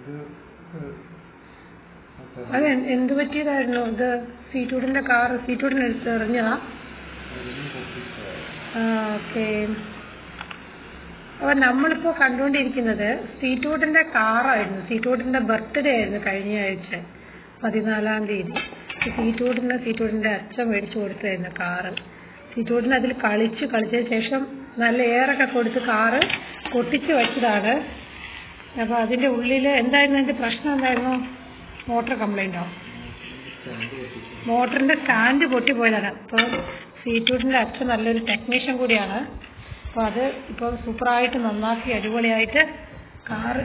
ഇത് ഇത് അത് എ- എന്ത് പറ്റിയതായിരുന്നു ഇത് സീറ്റൂടിന്റെ കാർ സീറ്റൂടിന് എടുത്ത് എറിഞ്ഞതാ അതിന് പൊട്ടിച്ചതാ. ആ ഓക്കെ അപ്പോൾ നമ്മളിപ്പോൾ കണ്ടുകൊണ്ടിരിക്കുന്നത് സീറ്റൂട്ടിന്റെ കാറായിരുന്നു സീറ്റൂട്ടിന്റെ ബർത്ത്ഡേ ആയിരുന്നു കഴിഞ്ഞ ആഴ്ച പതിനാലാം തീയതി സീറ്റൂട്ടിന് സീറ്റൂട്ടിന്റെ അച്ഛൻ മേടിച്ചു കൊടുത്തായിരുന്നു കാറ് സീറ്റൂട്ടിന് അതിൽ കളിച്ച് കളിച്ചതിന് ശേഷം നല്ല എയറൊക്കെ കൊടുത്ത് കാറ് പൊട്ടിച്ച് വെച്ചതാണ് അപ്പോൾ അതിന്റെ ഉള്ളിൽ എന്തായിരുന്നു അതിന്റെ പ്രശ്നം എന്തായിരുന്നു മോട്ടർ കംപ്ലൈൻറ്റോ സ്റ്റാൻഡ് പൊട്ടിച്ചു. മോട്ടറിന്റെ സ്റ്റാൻഡ് പൊട്ടിപ്പോയതാണ് അപ്പോൾ സീറ്റൂട്ടിന്റെ അച്ഛൻ നല്ലൊരു ടെക്നീഷ്യൻ കൂടിയാണ് അപ്പോൾ അത് ഇപ്പോൾ സൂപ്പറായിട്ട് നന്നാക്കി അടിപൊളിയായിട്ട് കാറ്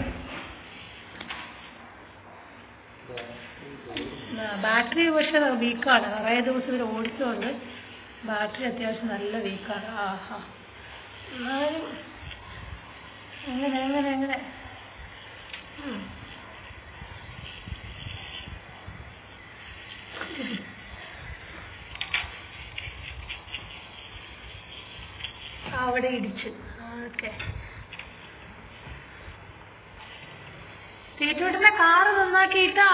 ബാറ്ററി പക്ഷെ വീക്കാണ് കുറേ ദിവസം ഇത് ഓടിച്ചുകൊണ്ട് ബാറ്ററി അത്യാവശ്യം നല്ല വീക്കാണ് ആഹാ എന്നാലും എങ്ങനെ എങ്ങനെ എങ്ങനെ ഉം. അവിടെ ഇടിച്ച് ഓക്കെ സീറ്റോട്ടിന്റെ കാറ് നന്നാക്കിയിട്ട്